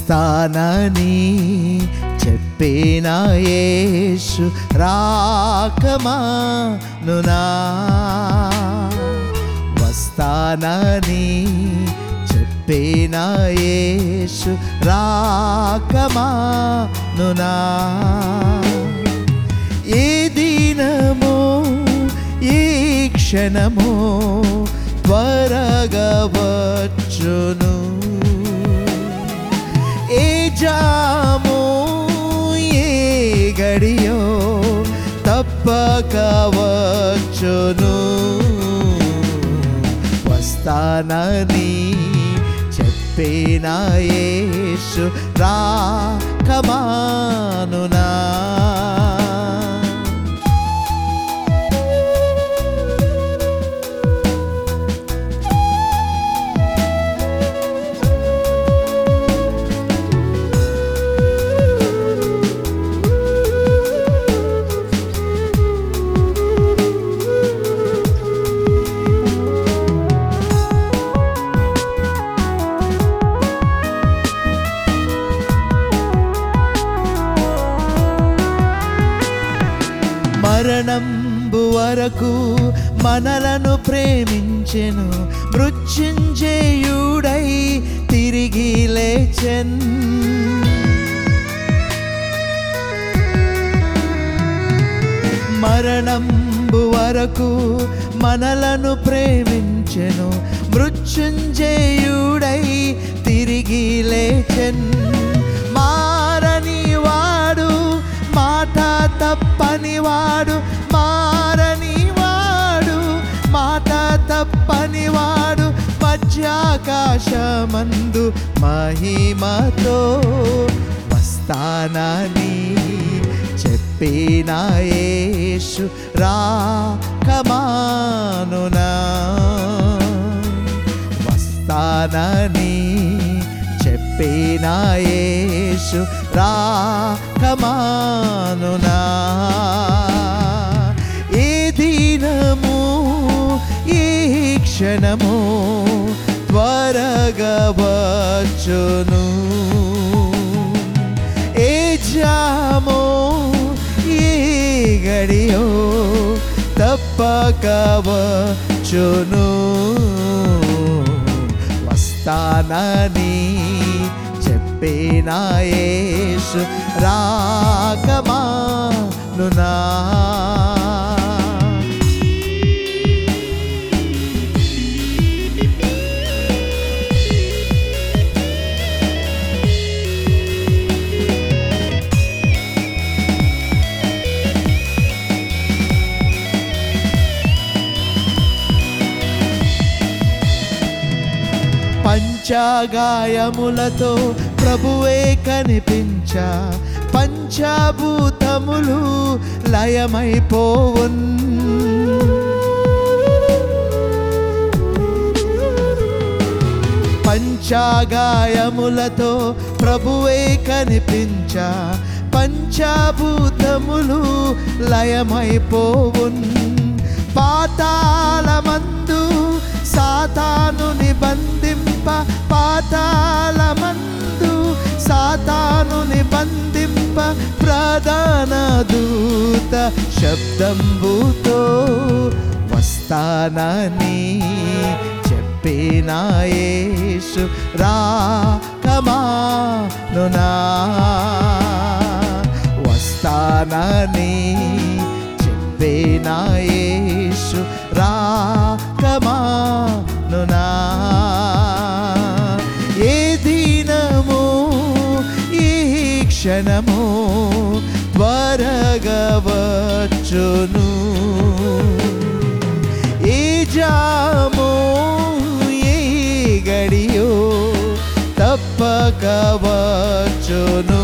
వస్తానని చెప్పిన యేసు రాకమానునా వస్తానని చెప్పిన యేసు రాకమానునా ఏ దినమో ఈ క్షణమో త్వరగా వచ్చును ఏ జామో ఏ గడియో తప్పక వచ్చును వస్తానని చెప్పిన యేసు రాకమానునా మరణంబు వరకు మనలను ప్రేమించెను మృత్యుంజయుడై తిరిగి లేచెన్ మరణంబు వరకు మనలను ప్రేమించెను మృత్యుంజయుడై తిరిగి లేచెన్ మారని వాడు మాట తప్పని వాడు మారని వాడు మాట తప్పని వాడు మధ్యాకాశమందు మహిమతో వస్తానని చెప్పిన యేసు రాకమానునా వస్తానని చెప్పిన యేసు రాకమానునా ఏ దినము ఈ క్షణము త్వరగా వచ్చును ఏ జామో ఏ గడియో తప్పక వచ్చును వస్తానని చెప్పిన యేసు రాకమానునా పంచగాయములతో ప్రభువే కనిపించ పంచభూతములు లయమైపోవున్ పంచగాయములతో ప్రభువే కనిపించ పంచభూతములు లయమైపోవున్ పాతాళమందు సాతాను నిబంధింప పాతాళమందు సాతాను నిబంధింప ప్రధాన దూత శబ్దంబుతో వస్తానని చెప్పిన యేసు రాకమానునా వస్తానని చెప్పిన యేసు రాకమానునా ఏ దినము ఈ క్షణము త్వరగా వచ్చును ఏ జామో ఏ గడియో తప్పక వచ్చును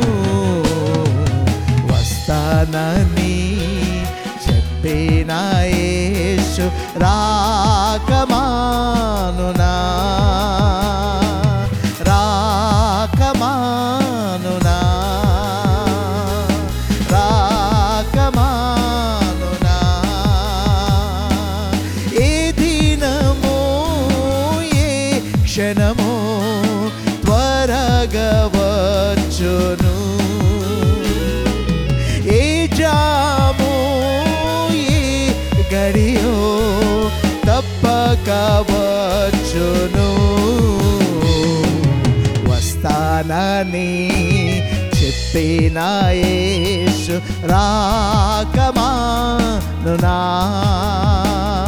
వస్తానని చెప్పిన యేసు రాకమానునా రాకమానునా రాకమానునా ఏ దినమో ఏ క్షణమో త్వరగా వచ్చును ఏ జాము ఏ గడియో తప్పక వచ్చును వస్తానని చెప్పిన యేసు రాకమానునా